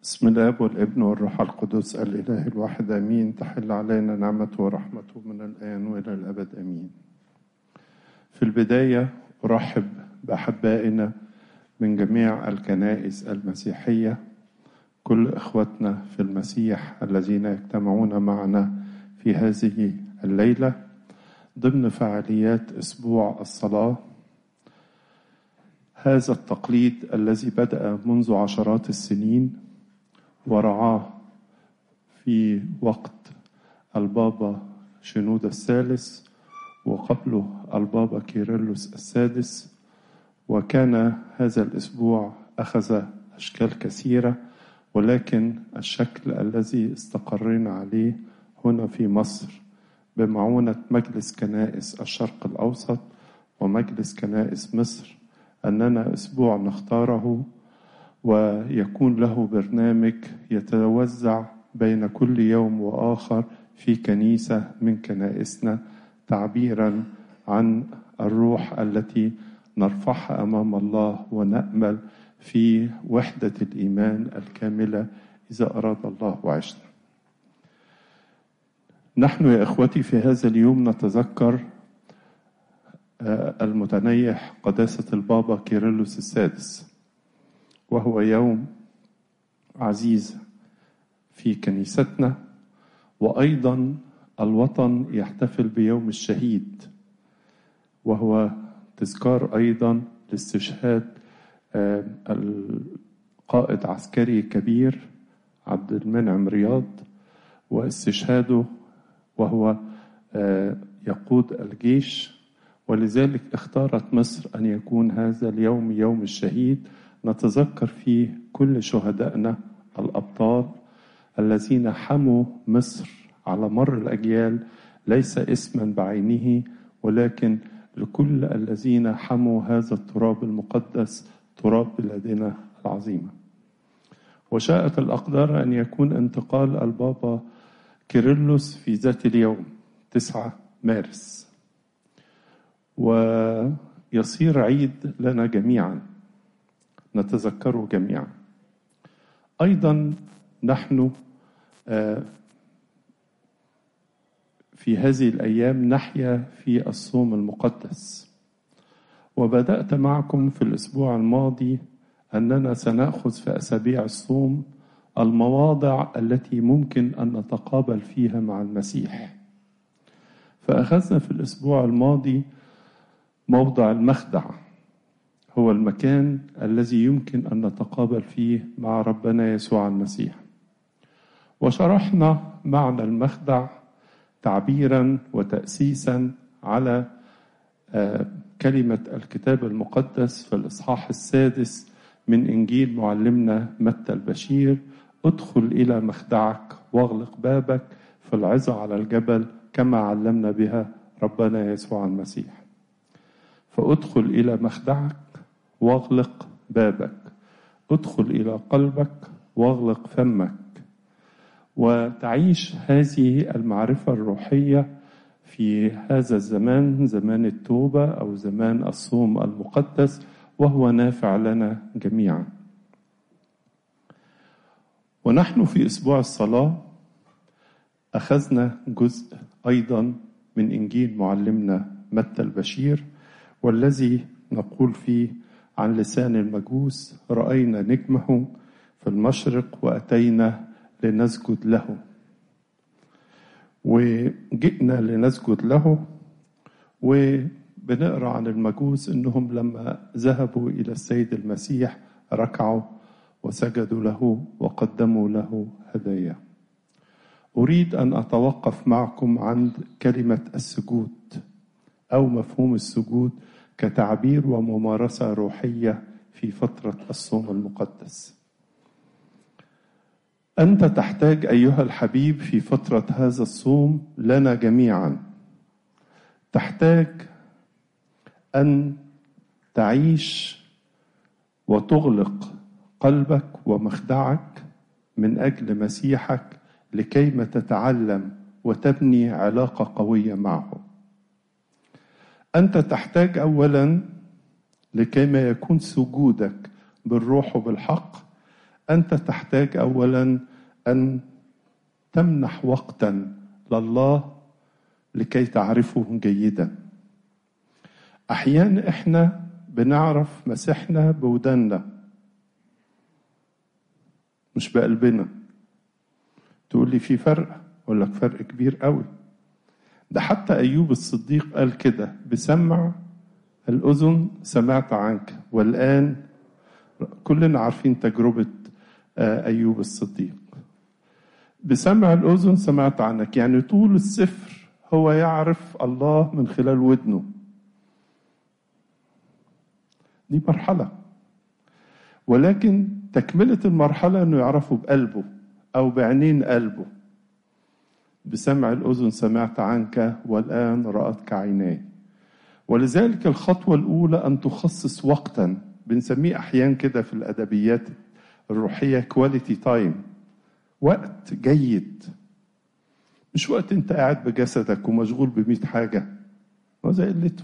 بسم الاب والابن والروح القدس الاله الواحد امين تحل علينا نعمته ورحمته من الان والى الابد امين في البدايه ارحب باحبائنا من جميع الكنائس المسيحيه كل اخوتنا في المسيح الذين يجتمعون معنا في هذه الليله ضمن فعاليات اسبوع الصلاه هذا التقليد الذي بدا منذ عشرات السنين ورعاه في وقت البابا شنودة الثالث وقبله البابا كيرلس السادس وكان هذا الأسبوع أخذ أشكال كثيرة ولكن الشكل الذي استقرينا عليه هنا في مصر بمعونة مجلس كنائس الشرق الأوسط ومجلس كنائس مصر أننا أسبوع نختاره ويكون له برنامج يتوزع بين كل يوم واخر في كنيسه من كنائسنا تعبيرا عن الروح التي نرفعها امام الله ونامل في وحده الايمان الكامله اذا اراد الله وعشنا. نحن يا اخوتي في هذا اليوم نتذكر المتنيح قداسه البابا كيرلس السادس. وهو يوم عزيز في كنيستنا وايضا الوطن يحتفل بيوم الشهيد وهو تذكار ايضا لاستشهاد القائد عسكري كبير عبد المنعم رياض واستشهاده وهو يقود الجيش ولذلك اختارت مصر ان يكون هذا اليوم يوم الشهيد نتذكر فيه كل شهدائنا الأبطال الذين حموا مصر على مر الأجيال ليس اسما بعينه ولكن لكل الذين حموا هذا التراب المقدس تراب بلادنا العظيمة وشاءت الأقدار أن يكون انتقال البابا كيرلس في ذات اليوم 9 مارس ويصير عيد لنا جميعا نتذكره جميعا ايضا نحن في هذه الايام نحيا في الصوم المقدس وبدات معكم في الاسبوع الماضي اننا سناخذ في اسابيع الصوم المواضع التي ممكن ان نتقابل فيها مع المسيح فاخذنا في الاسبوع الماضي موضع المخدع هو المكان الذي يمكن ان نتقابل فيه مع ربنا يسوع المسيح وشرحنا معنى المخدع تعبيرا وتاسيسا على كلمه الكتاب المقدس في الاصحاح السادس من انجيل معلمنا متى البشير ادخل الى مخدعك واغلق بابك في العظه على الجبل كما علمنا بها ربنا يسوع المسيح فادخل الى مخدعك واغلق بابك ادخل الى قلبك واغلق فمك وتعيش هذه المعرفه الروحيه في هذا الزمان زمان التوبه او زمان الصوم المقدس وهو نافع لنا جميعا ونحن في اسبوع الصلاه اخذنا جزء ايضا من انجيل معلمنا متى البشير والذي نقول فيه عن لسان المجوس رأينا نجمه في المشرق وأتينا لنسجد له وجئنا لنسجد له وبنقرا عن المجوس انهم لما ذهبوا الى السيد المسيح ركعوا وسجدوا له وقدموا له هدايا اريد ان اتوقف معكم عند كلمه السجود او مفهوم السجود كتعبير وممارسه روحيه في فتره الصوم المقدس انت تحتاج ايها الحبيب في فتره هذا الصوم لنا جميعا تحتاج ان تعيش وتغلق قلبك ومخدعك من اجل مسيحك لكيما تتعلم وتبني علاقه قويه معه أنت تحتاج أولا لكيما يكون سجودك بالروح وبالحق أنت تحتاج أولا أن تمنح وقتا لله لكي تعرفه جيدا أحيانا إحنا بنعرف مسيحنا بودنا مش بقلبنا تقول لي في فرق أقول لك فرق كبير قوي ده حتى أيوب الصديق قال كده بسمع الأذن سمعت عنك والآن كلنا عارفين تجربة أيوب الصديق بسمع الأذن سمعت عنك يعني طول السفر هو يعرف الله من خلال ودنه دي مرحلة ولكن تكملة المرحلة أنه يعرفه بقلبه أو بعينين قلبه بسمع الأذن سمعت عنك والآن رأتك عيناي ولذلك الخطوة الأولى أن تخصص وقتا بنسميه أحيان كده في الأدبيات الروحية كواليتي تايم وقت جيد مش وقت انت قاعد بجسدك ومشغول بمئة حاجة ما زي قلته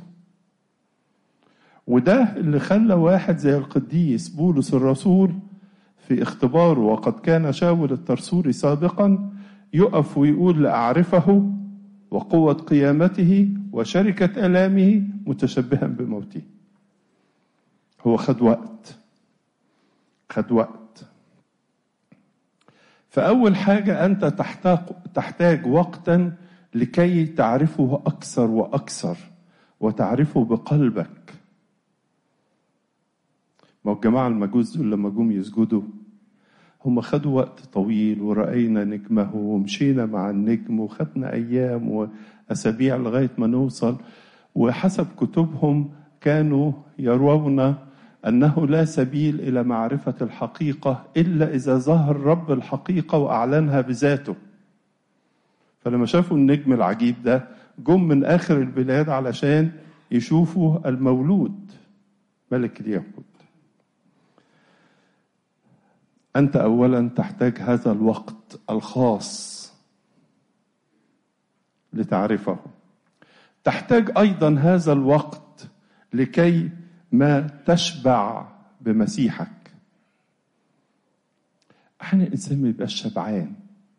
وده اللي خلى واحد زي القديس بولس الرسول في اختباره وقد كان شاول الترسوري سابقا يقف ويقول لأعرفه وقوة قيامته وشركة آلامه متشبها بموته هو خد وقت خد وقت فأول حاجة أنت تحتاج, تحتاج وقتا لكي تعرفه أكثر وأكثر وتعرفه بقلبك ما الجماعة المجوس دول لما جم يسجدوا هم خدوا وقت طويل ورأينا نجمه ومشينا مع النجم وخدنا أيام وأسابيع لغاية ما نوصل وحسب كتبهم كانوا يرون أنه لا سبيل إلى معرفة الحقيقة إلا إذا ظهر رب الحقيقة وأعلنها بذاته فلما شافوا النجم العجيب ده جم من آخر البلاد علشان يشوفوا المولود ملك اليهود أنت أولا تحتاج هذا الوقت الخاص لتعرفه تحتاج أيضا هذا الوقت لكي ما تشبع بمسيحك احيانا الانسان ما يبقاش شبعان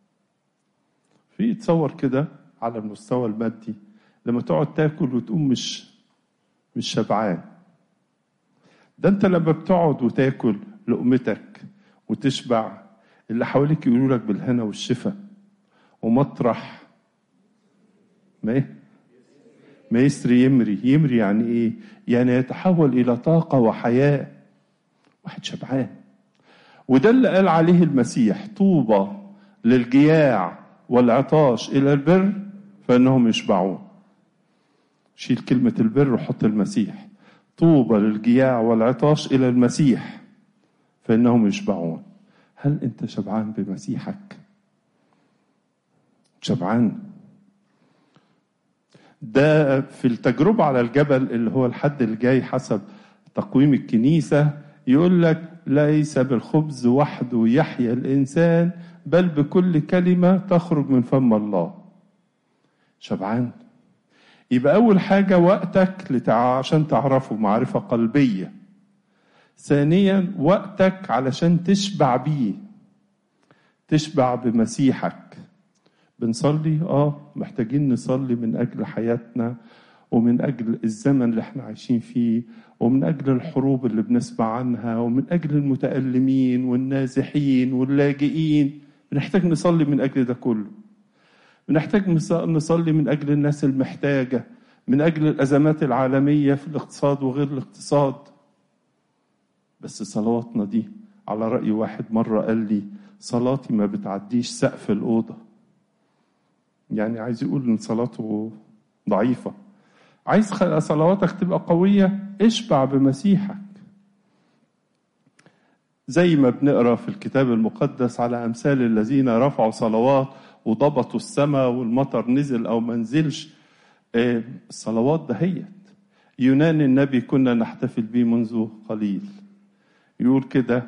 في تصور كده على المستوى المادي لما تقعد تاكل وتقوم مش مش شبعان ده انت لما بتقعد وتاكل لقمتك وتشبع اللي حواليك يقولوا لك بالهنا والشفا ومطرح ما ايه ما يسري يمري يمري يعني ايه يعني يتحول الى طاقه وحياه واحد شبعان وده اللي قال عليه المسيح طوبى للجياع والعطاش الى البر فانهم يشبعون شيل كلمه البر وحط المسيح طوبى للجياع والعطاش الى المسيح فانهم يشبعون هل انت شبعان بمسيحك شبعان ده في التجربة على الجبل اللي هو الحد الجاي حسب تقويم الكنيسة يقول لك ليس بالخبز وحده يحيا الإنسان بل بكل كلمة تخرج من فم الله شبعان يبقى أول حاجة وقتك لتع... عشان تعرفه معرفة قلبية ثانيا وقتك علشان تشبع بيه تشبع بمسيحك بنصلي اه محتاجين نصلي من اجل حياتنا ومن اجل الزمن اللي احنا عايشين فيه ومن اجل الحروب اللي بنسمع عنها ومن اجل المتالمين والنازحين واللاجئين بنحتاج نصلي من اجل ده كله بنحتاج نصلي من اجل الناس المحتاجه من اجل الازمات العالميه في الاقتصاد وغير الاقتصاد بس صلواتنا دي على راي واحد مره قال لي صلاتي ما بتعديش سقف الاوضه يعني عايز يقول ان صلاته ضعيفه عايز صلواتك تبقى قويه اشبع بمسيحك زي ما بنقرا في الكتاب المقدس على امثال الذين رفعوا صلوات وضبطوا السماء والمطر نزل او ما نزلش الصلوات دهيت يونان النبي كنا نحتفل به منذ قليل يقول كده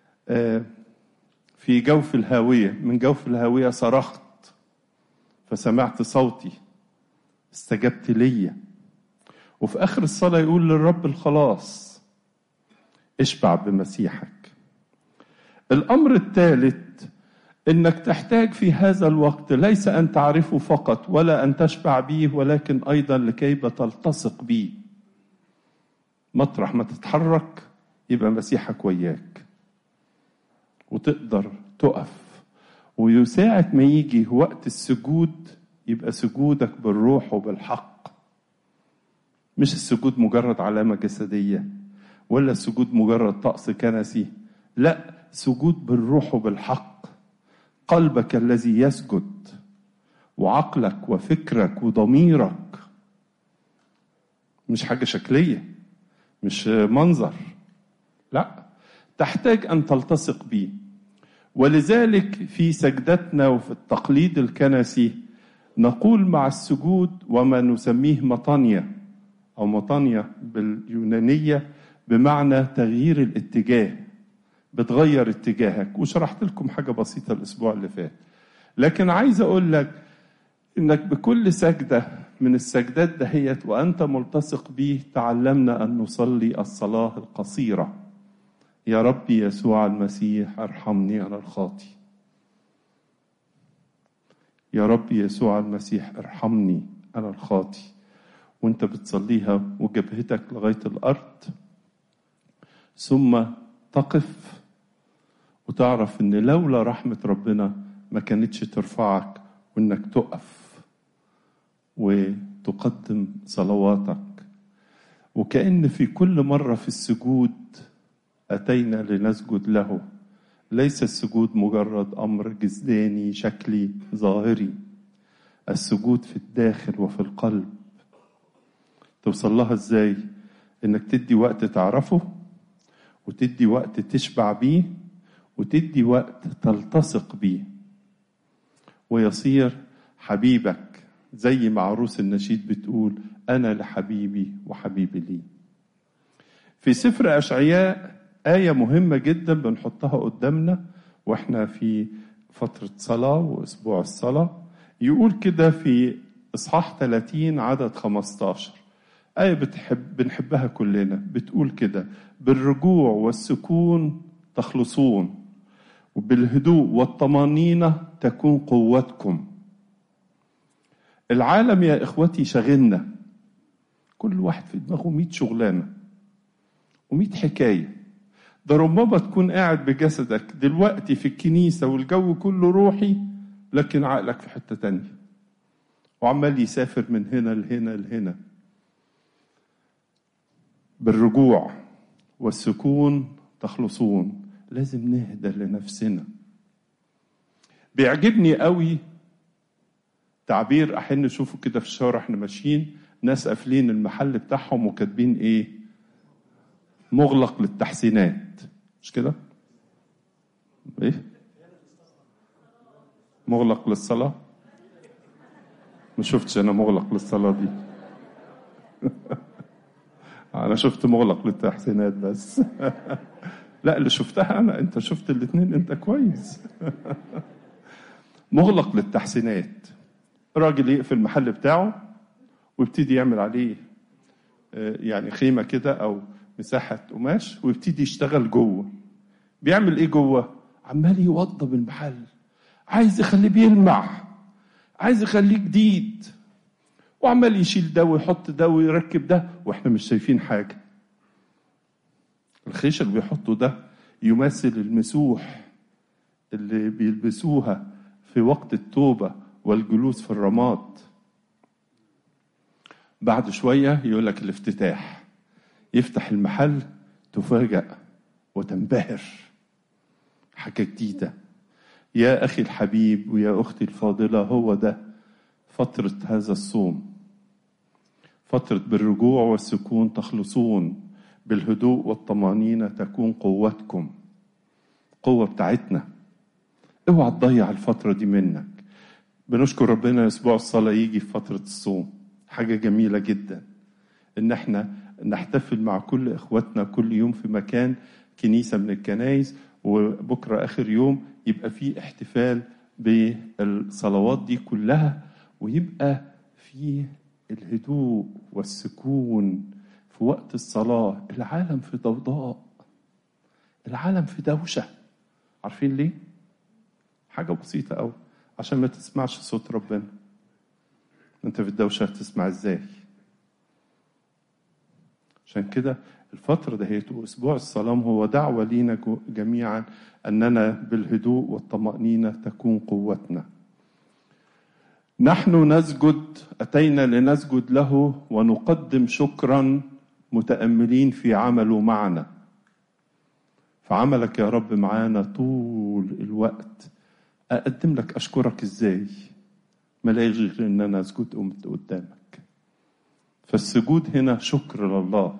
في جوف الهاويه من جوف الهاويه صرخت فسمعت صوتي استجبت لي وفي اخر الصلاه يقول للرب الخلاص اشبع بمسيحك الأمر الثالث إنك تحتاج في هذا الوقت ليس أن تعرفه فقط ولا أن تشبع به ولكن أيضا لكي تلتصق به مطرح ما تتحرك يبقى مسيحك وياك وتقدر تقف وساعة ما يجي وقت السجود يبقى سجودك بالروح وبالحق مش السجود مجرد علامة جسدية ولا السجود مجرد طقس كنسي لا سجود بالروح وبالحق قلبك الذي يسجد وعقلك وفكرك وضميرك مش حاجة شكلية مش منظر لا تحتاج أن تلتصق به ولذلك في سجدتنا وفي التقليد الكنسي نقول مع السجود وما نسميه مطانية أو مطانية باليونانية بمعنى تغيير الاتجاه بتغير اتجاهك وشرحت لكم حاجة بسيطة الأسبوع اللي فات لكن عايز أقول لك إنك بكل سجدة من السجدات دهيت وأنت ملتصق به تعلمنا أن نصلي الصلاة القصيرة يا ربي يسوع المسيح ارحمني أنا الخاطي يا رب يسوع المسيح ارحمني أنا الخاطي وانت بتصليها وجبهتك لغاية الأرض ثم تقف وتعرف ان لولا رحمة ربنا ما كانتش ترفعك وانك تقف وتقدم صلواتك وكأن في كل مرة في السجود أتينا لنسجد له ليس السجود مجرد أمر جسداني شكلي ظاهري السجود في الداخل وفي القلب توصل لها ازاي انك تدي وقت تعرفه وتدي وقت تشبع بيه وتدي وقت تلتصق بيه ويصير حبيبك زي ما عروس النشيد بتقول أنا لحبيبي وحبيبي لي في سفر أشعياء آية مهمة جدا بنحطها قدامنا وإحنا في فترة صلاة وأسبوع الصلاة يقول كده في إصحاح 30 عدد 15 آية بتحب بنحبها كلنا بتقول كده بالرجوع والسكون تخلصون وبالهدوء والطمانينة تكون قوتكم العالم يا إخوتي شغلنا كل واحد في دماغه مية شغلانة ومية حكاية ده ربما تكون قاعد بجسدك دلوقتي في الكنيسة والجو كله روحي لكن عقلك في حتة تانية وعمال يسافر من هنا لهنا لهنا بالرجوع والسكون تخلصون لازم نهدى لنفسنا بيعجبني قوي تعبير احيانا نشوفه كده في الشارع احنا ماشيين ناس قافلين المحل بتاعهم وكاتبين ايه مغلق للتحسينات مش كده ايه مغلق للصلاة ما شفتش انا مغلق للصلاة دي انا شفت مغلق للتحسينات بس لا اللي شفتها انا انت شفت الاثنين انت كويس مغلق للتحسينات راجل يقفل المحل بتاعه ويبتدي يعمل عليه يعني خيمة كده أو مساحة قماش ويبتدي يشتغل جوه بيعمل إيه جوه؟ عمال يوضب المحل عايز يخليه بيلمع عايز يخليه جديد وعمال يشيل ده ويحط ده ويركب ده واحنا مش شايفين حاجة الخيش اللي بيحطه ده يمثل المسوح اللي بيلبسوها في وقت التوبة والجلوس في الرماد بعد شوية يقول لك الافتتاح يفتح المحل تفاجأ وتنبهر حاجة جديدة يا أخي الحبيب ويا أختي الفاضلة هو ده فترة هذا الصوم فترة بالرجوع والسكون تخلصون بالهدوء والطمأنينة تكون قوتكم قوة بتاعتنا اوعى تضيع الفترة دي منك بنشكر ربنا اسبوع الصلاة يجي في فترة الصوم حاجة جميلة جدا ان احنا نحتفل مع كل اخواتنا كل يوم في مكان كنيسة من الكنايس وبكرة اخر يوم يبقى في احتفال بالصلوات دي كلها ويبقى في الهدوء والسكون في وقت الصلاة العالم في ضوضاء العالم في دوشة عارفين ليه حاجة بسيطة أوي عشان ما تسمعش صوت ربنا انت في الدوشة هتسمع ازاي عشان كده الفترة دهيت وأسبوع الصلاة هو دعوة لينا جميعا أننا بالهدوء والطمأنينة تكون قوتنا نحن نسجد أتينا لنسجد له ونقدم شكرا متأملين في عمله معنا فعملك يا رب معانا طول الوقت أقدم لك أشكرك إزاي ملاقي غير إن أنا أسجد قمت قدامك فالسجود هنا شكر لله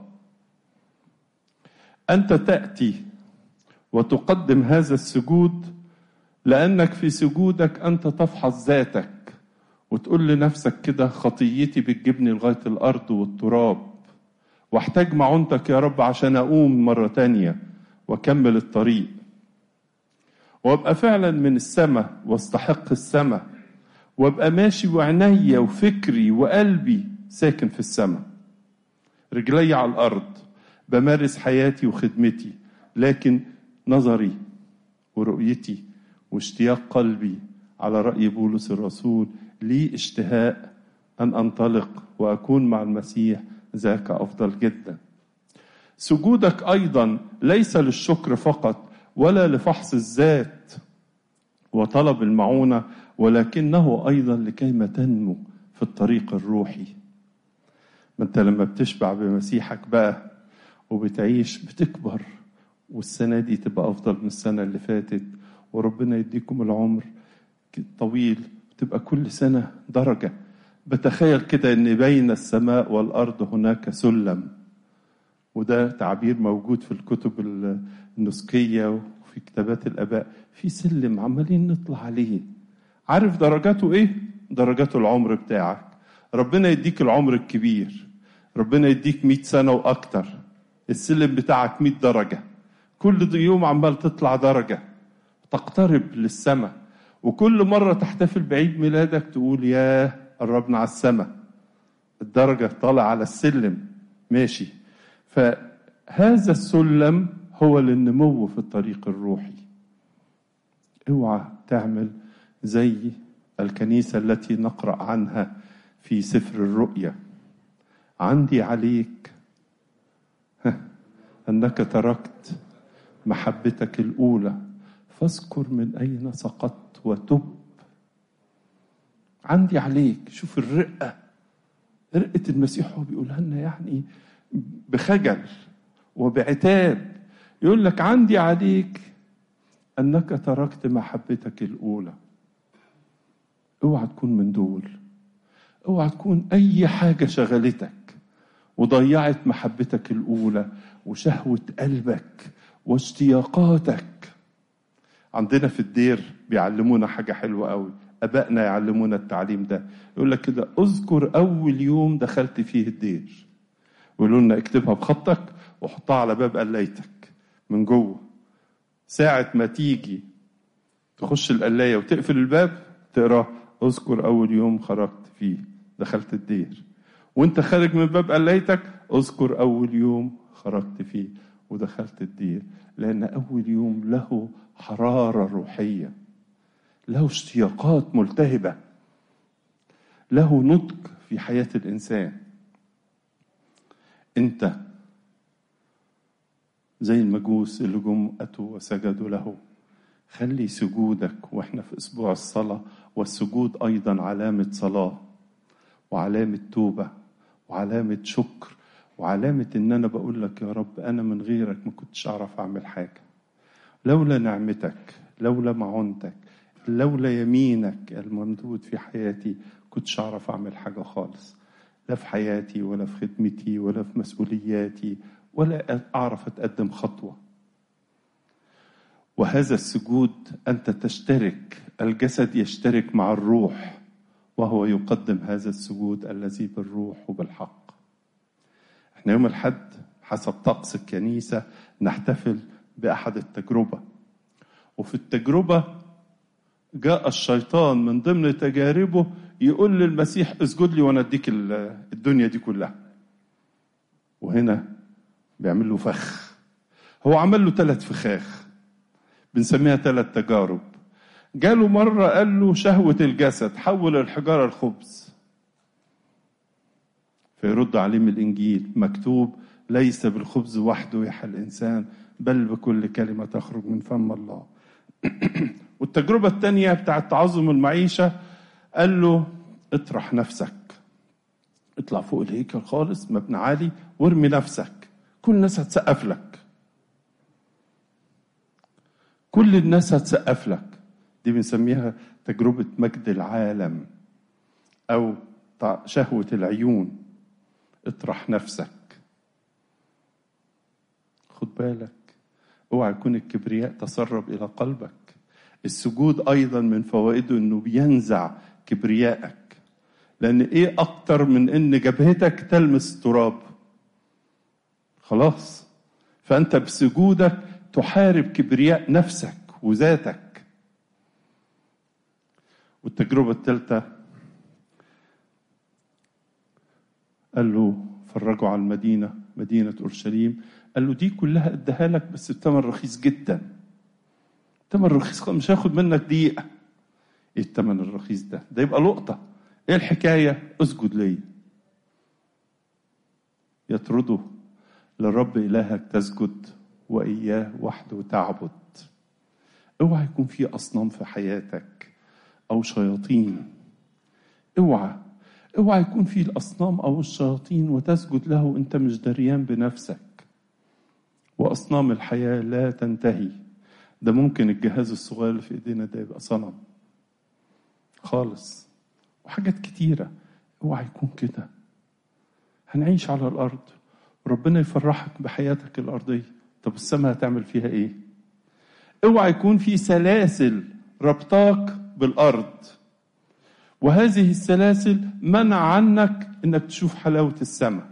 أنت تأتي وتقدم هذا السجود لأنك في سجودك أنت تفحص ذاتك وتقول لنفسك كده خطيتي بتجيبني لغاية الأرض والتراب واحتاج معونتك يا رب عشان أقوم مرة تانية وأكمل الطريق وأبقى فعلا من السماء واستحق السماء وأبقى ماشي وعينيا وفكري وقلبي ساكن في السماء رجلي على الأرض بمارس حياتي وخدمتي لكن نظري ورؤيتي واشتياق قلبي على رأي بولس الرسول لي اشتهاء أن أنطلق وأكون مع المسيح ذاك أفضل جدا سجودك أيضا ليس للشكر فقط ولا لفحص الذات وطلب المعونة ولكنه أيضا لكيما تنمو في الطريق الروحي ما أنت لما بتشبع بمسيحك بقى وبتعيش بتكبر والسنة دي تبقى أفضل من السنة اللي فاتت وربنا يديكم العمر طويل تبقى كل سنة درجة بتخيل كده ان بين السماء والارض هناك سلم وده تعبير موجود في الكتب النسكيه وفي كتابات الاباء في سلم عمالين نطلع عليه عارف درجاته ايه درجاته العمر بتاعك ربنا يديك العمر الكبير ربنا يديك 100 سنه واكتر السلم بتاعك 100 درجه كل يوم عمال تطلع درجه تقترب للسماء وكل مره تحتفل بعيد ميلادك تقول ياه قربنا على السماء الدرجة طالع على السلم ماشي فهذا السلم هو للنمو في الطريق الروحي اوعى تعمل زي الكنيسة التي نقرأ عنها في سفر الرؤيا عندي عليك أنك تركت محبتك الأولى فاذكر من أين سقطت وتب عندي عليك شوف الرقة رقة المسيح هو بيقولها لنا يعني بخجل وبعتاب يقول لك عندي عليك أنك تركت محبتك الأولى اوعى تكون من دول اوعى تكون أي حاجة شغلتك وضيعت محبتك الأولى وشهوة قلبك واشتياقاتك عندنا في الدير بيعلمونا حاجة حلوة قوي ابائنا يعلمونا التعليم ده يقول لك كده اذكر اول يوم دخلت فيه الدير ويقولوا لنا اكتبها بخطك وحطها على باب قلايتك من جوه ساعة ما تيجي تخش القلاية وتقفل الباب تقرا اذكر اول يوم خرجت فيه دخلت الدير وانت خارج من باب قلايتك اذكر اول يوم خرجت فيه ودخلت الدير لان اول يوم له حرارة روحية له اشتياقات ملتهبة له نضج في حياة الإنسان أنت زي المجوس اللي جم أتوا وسجدوا له خلي سجودك واحنا في أسبوع الصلاة والسجود أيضا علامة صلاة وعلامة توبة وعلامة شكر وعلامة إن أنا بقول لك يا رب أنا من غيرك ما كنتش أعرف أعمل حاجة لولا نعمتك لولا معونتك لولا يمينك الممدود في حياتي كنتش أعرف أعمل حاجة خالص لا في حياتي ولا في خدمتي ولا في مسؤولياتي ولا أعرف أتقدم خطوة وهذا السجود أنت تشترك الجسد يشترك مع الروح وهو يقدم هذا السجود الذي بالروح وبالحق احنا يوم الحد حسب طقس الكنيسة نحتفل بأحد التجربة وفي التجربة جاء الشيطان من ضمن تجاربه يقول للمسيح اسجد لي وانا اديك الدنيا دي كلها وهنا بيعمل له فخ هو عمل له ثلاث فخاخ بنسميها ثلاث تجارب جاله مرة قال له شهوة الجسد حول الحجارة الخبز فيرد عليه من الإنجيل مكتوب ليس بالخبز وحده يحيى الإنسان بل بكل كلمة تخرج من فم الله والتجربة الثانية بتاعت تعظم المعيشة قال له اطرح نفسك اطلع فوق الهيكل خالص مبنى عالي وارمي نفسك كل الناس هتسقف لك كل الناس هتسقف لك دي بنسميها تجربة مجد العالم أو شهوة العيون اطرح نفسك خد بالك اوعى يكون الكبرياء تسرب إلى قلبك السجود أيضا من فوائده إنه بينزع كبريائك لأن إيه أكتر من إن جبهتك تلمس التراب خلاص فأنت بسجودك تحارب كبرياء نفسك وذاتك والتجربة الثالثة قال له فرجوا على المدينة مدينة أورشليم قال له دي كلها اديها لك بس بثمن رخيص جدا ثمن رخيص مش هاخد منك دقيقة ايه الثمن الرخيص ده ده يبقى لقطة ايه الحكاية اسجد لي يطرده للرب إلهك تسجد وإياه وحده تعبد اوعى يكون في أصنام في حياتك أو شياطين اوعى اوعى يكون في الأصنام أو الشياطين وتسجد له أنت مش دريان بنفسك وأصنام الحياة لا تنتهي ده ممكن الجهاز الصغير اللي في ايدينا ده يبقى صنم خالص وحاجات كتيرة اوعى يكون كده هنعيش على الأرض وربنا يفرحك بحياتك الأرضية طب السماء هتعمل فيها إيه؟ اوعى يكون في سلاسل ربطاك بالأرض وهذه السلاسل منع عنك انك تشوف حلاوة السماء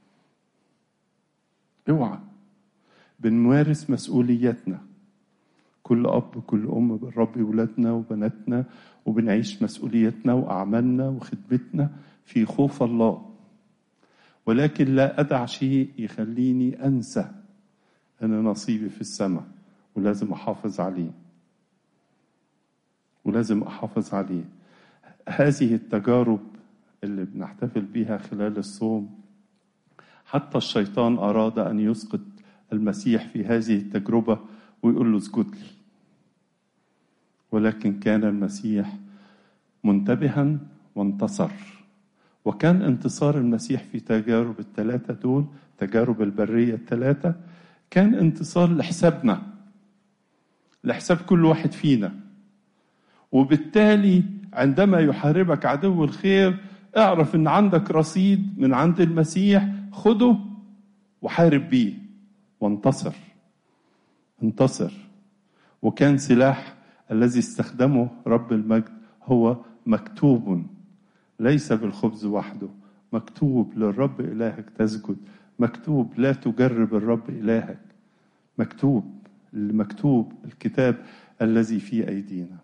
اوعى بنمارس مسؤوليتنا كل أب كل أم بنربي ولادنا وبناتنا وبنعيش مسؤوليتنا وأعمالنا وخدمتنا في خوف الله ولكن لا أدع شيء يخليني أنسى أن نصيبي في السماء ولازم أحافظ عليه ولازم أحافظ عليه هذه التجارب اللي بنحتفل بها خلال الصوم حتى الشيطان أراد أن يسقط المسيح في هذه التجربة ويقول له اسجد لي ولكن كان المسيح منتبها وانتصر وكان انتصار المسيح في تجارب الثلاثة دول تجارب البرية الثلاثة كان انتصار لحسابنا لحساب كل واحد فينا وبالتالي عندما يحاربك عدو الخير اعرف ان عندك رصيد من عند المسيح خده وحارب بيه وانتصر انتصر وكان سلاح الذي استخدمه رب المجد هو مكتوب ليس بالخبز وحده مكتوب للرب إلهك تسجد مكتوب لا تجرب الرب إلهك مكتوب المكتوب الكتاب الذي في أيدينا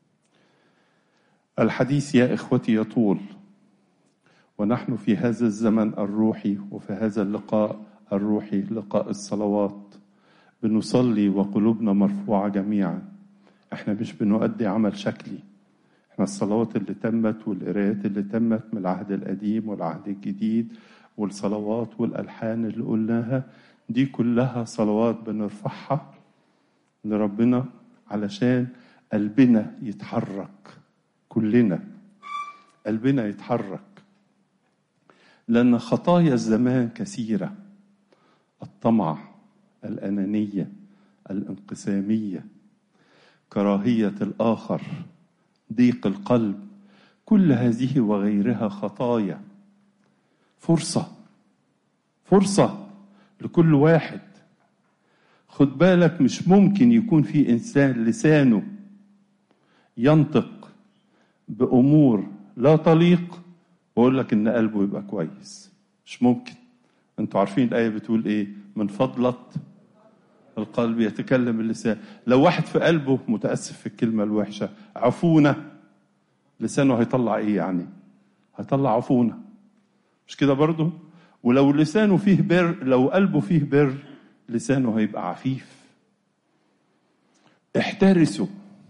الحديث يا إخوتي يطول ونحن في هذا الزمن الروحي وفي هذا اللقاء الروحي لقاء الصلوات بنصلي وقلوبنا مرفوعة جميعا احنا مش بنؤدي عمل شكلي احنا الصلوات اللي تمت والقراءات اللي تمت من العهد القديم والعهد الجديد والصلوات والألحان اللي قلناها دي كلها صلوات بنرفعها لربنا علشان قلبنا يتحرك كلنا قلبنا يتحرك لأن خطايا الزمان كثيرة الطمع الأنانية الانقسامية كراهية الآخر ضيق القلب كل هذه وغيرها خطايا فرصة فرصة لكل واحد خد بالك مش ممكن يكون في إنسان لسانه ينطق بأمور لا تليق وأقول لك إن قلبه يبقى كويس مش ممكن أنتوا عارفين الآية بتقول إيه من فضلة القلب يتكلم اللسان لو واحد في قلبه متأسف في الكلمة الوحشة عفونة لسانه هيطلع ايه يعني هيطلع عفونة مش كده برضو ولو لسانه فيه بر لو قلبه فيه بر لسانه هيبقى عفيف احترسوا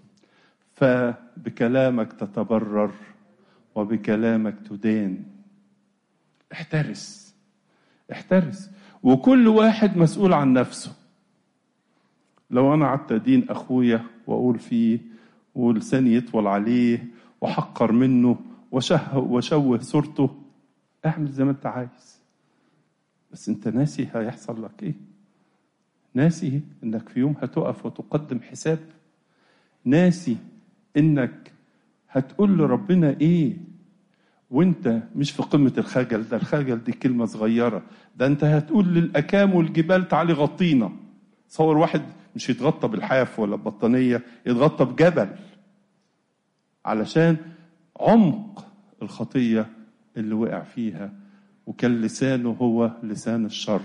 فبكلامك تتبرر وبكلامك تدان احترس احترس وكل واحد مسؤول عن نفسه لو انا قعدت ادين اخويا واقول فيه ولساني يطول عليه وحقر منه وشه وشوه صورته اعمل زي ما انت عايز بس انت ناسي هيحصل لك ايه ناسي انك في يوم هتقف وتقدم حساب ناسي انك هتقول لربنا ايه وانت مش في قمة الخجل ده الخجل دي كلمة صغيرة ده انت هتقول للأكام والجبال تعالي غطينا صور واحد مش يتغطى بالحاف ولا ببطانية يتغطى بجبل علشان عمق الخطية اللي وقع فيها وكان لسانه هو لسان الشر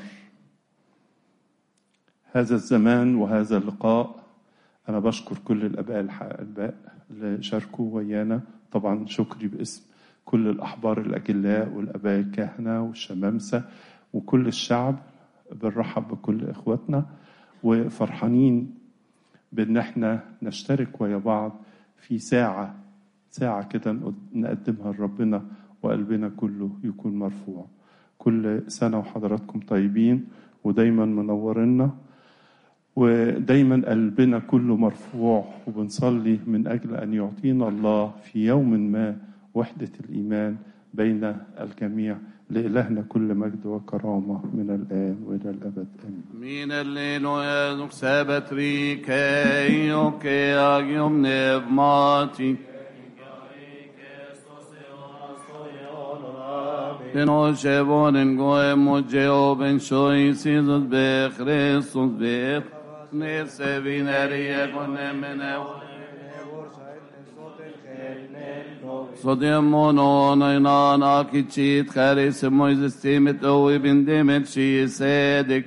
هذا الزمان وهذا اللقاء أنا بشكر كل الآباء الآباء اللي شاركوا ويانا طبعا شكري باسم كل الأحبار الأجلاء والآباء الكهنة والشمامسة وكل الشعب بنرحب بكل إخواتنا وفرحانين بإن احنا نشترك ويا بعض في ساعة ساعة كده نقدمها لربنا وقلبنا كله يكون مرفوع كل سنة وحضراتكم طيبين ودايما منورنا ودايما قلبنا كله مرفوع وبنصلي من أجل أن يعطينا الله في يوم ما وحدة الإيمان بين الجميع لإلهنا كل مجد وكرامة من الآن وإلى الأبد آمين Min elleno eduk sebetri keio ke agium nevmati. Beno shevonen goe mojeo ben shoi sizut be Christus be ne sevineri egone meneu. صديمون نينان أكيد خارس مويز ستيمت أوي بن ديمت شي سيدك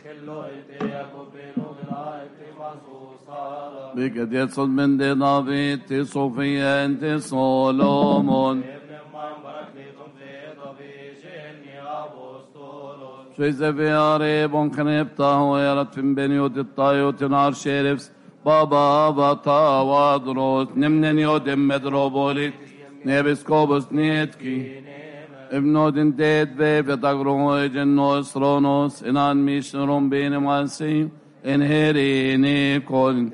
بقد يتصل من دي دافيد صوفيا انت سولومون شويزة في عريب كنبتا ويرت في بنيوت الطايوت نار شيرفس بابا بطا وادروس نمنن يودم مدروبولي نيبسكوبوس نيتكي ابنودن ديت بي بتاغرو جنوس رونوس انان ميشنرون بين مانسي انهيريني كون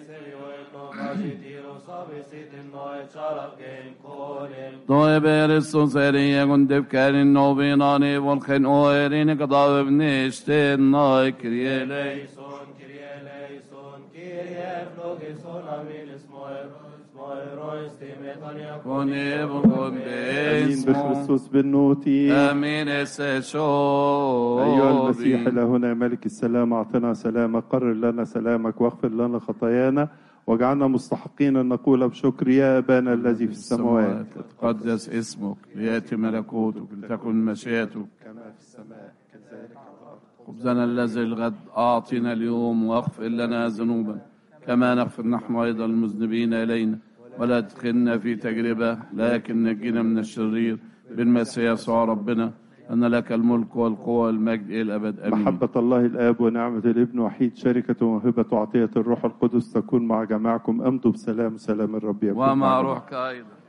Doi berissun seriye gundip kerin novinani volken oerini kadav ibnishte nai krielei. Kone bukun آمين besmo. بخريستوس بالنوتي Amin esse shobi. أيها المسيح إلهنا يا ملك السلام أعطنا سلامك قرر لنا سلامك واغفر لنا خطايانا واجعلنا مستحقين أن نقول بشكر يا أبانا الذي في السماوات تقدس اسمك ليأتي ملكوتك لتكن مشيئتك كما في السماء كذلك على الأرض خبزنا الذي الغد أعطنا اليوم واغفر لنا ذنوبنا كما نغفر نحن أيضا المذنبين إلينا ولا تدخلنا في تجربة لكن نجينا من الشرير بالمسيح يسوع ربنا أن لك الملك والقوة والمجد إلى الأبد آمين محبة الله الآب ونعمة الابن وحيد شركة وموهبة وعطية الروح القدس تكون مع جماعكم أمضوا بسلام سلام الرب يكون ومع معكم. روحك أيضا